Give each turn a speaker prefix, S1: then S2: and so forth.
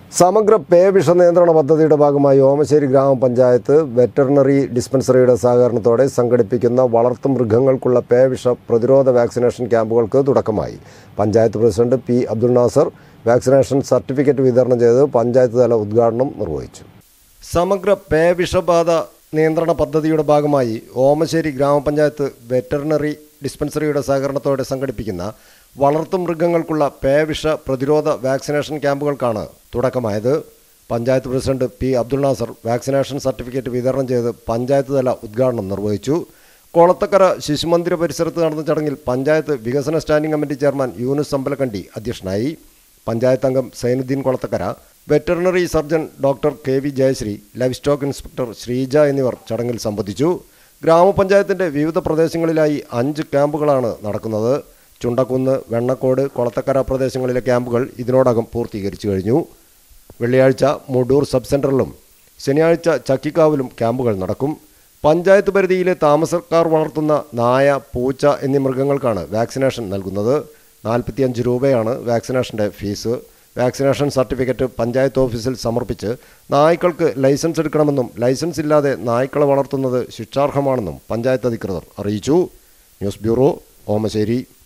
S1: സമഗ്ര പേ വിഷ നിയന്ത്രണ പദ്ധതിയുടെ ഭാഗമായി ഓമശ്ശേരി ഗ്രാമപഞ്ചായത്ത് വെറ്ററിനറി ഡിസ്പെൻസറിയുടെ സഹകരണത്തോടെ സംഘടിപ്പിക്കുന്ന വളർത്തുമൃഗങ്ങൾക്കുള്ള പേ വിഷ പ്രതിരോധ വാക്സിനേഷൻ ക്യാമ്പുകൾക്ക് തുടക്കമായി panchayat president P Abdul Nasar vaccination certificate വിതരണം ചെയ്ത് പഞ്ചായത്ത് തല ഉദ്ഘാടനം നിർവഹിച്ചു സമഗ്ര പേ വിഷബാധ നിയന്ത്രണ പദ്ധതിയുടെ ഭാഗമായി ഓമശ്ശേരി ഗ്രാമപഞ്ചായത്ത് വെറ്ററിനറി ഡിസ്പെൻസറിയുടെ സഹകരണത്തോടെ സംഘടിപ്പിക്കുന്ന വളർത്തുമൃഗങ്ങൾക്കുള്ള പേ വിഷ പ്രതിരോധ വാക്സിനേഷൻ ക്യാമ്പുകൾക്കാണ് തുടക്കമായത് panchayat president P Abdul Nasar vaccination certificate വിതരണം ചെയ്ത് പഞ്ചായത്ത് തല ഉദ്ഘാടനം നിർവഹിച്ചു കോളത്തക്കര ശിശുമന്ദിര പരിസരത്ത് നടന്ന ചടങ്ങിൽ പഞ്ചായത്ത് വികസന standing committee chairman Yunus Ambalakkandi അധ്യക്ഷനായി പഞ്ചായത്ത് അംഗം Sainuddin Kolathakkara veterinary surgeon doctor K V Jayasree life stock inspector Sreeja എന്നിവർ ചടങ്ങിൽ സംബന്ധിച്ചു ഗ്രാമപഞ്ചായത്തിന്റെ വിവിധ പ്രദേശങ്ങളിലായി അഞ്ച് ക്യാമ്പുകളാണ് നടക്കുന്നത് ചുണ്ടക്കുന്ന് വെണ്ണക്കോട് കൊളത്തക്കര പ്രദേശങ്ങളിലെ ക്യാമ്പുകൾ ഇതിനോടകം പൂർത്തീകരിച്ചു കഴിഞ്ഞു വെള്ളിയാഴ്ച മുടൂർ സബ് സെന്ററിലും ശനിയാഴ്ച ചക്കിക്കാവിലും ക്യാമ്പുകൾ നടക്കും പഞ്ചായത്ത് പരിധിയിലെ താമസക്കാർ വളർത്തുന്ന നായ പൂച്ച എന്നീ മൃഗങ്ങൾക്കാണ് വാക്സിനേഷൻ നൽകുന്നത് നാൽപ്പത്തിയഞ്ച് രൂപയാണ് വാക്സിനേഷൻ്റെ ഫീസ് വാക്സിനേഷൻ സർട്ടിഫിക്കറ്റ് പഞ്ചായത്ത് ഓഫീസിൽ സമർപ്പിച്ച് നായ്ക്കൾക്ക് ലൈസൻസ് എടുക്കണമെന്നും ലൈസൻസ് ഇല്ലാതെ നായ്ക്കളെ വളർത്തുന്നത് ശിക്ഷാർഹമാണെന്നും പഞ്ചായത്ത് അധികൃതർ അറിയിച്ചു ന്യൂസ് ബ്യൂറോ ഓമശ്ശേരി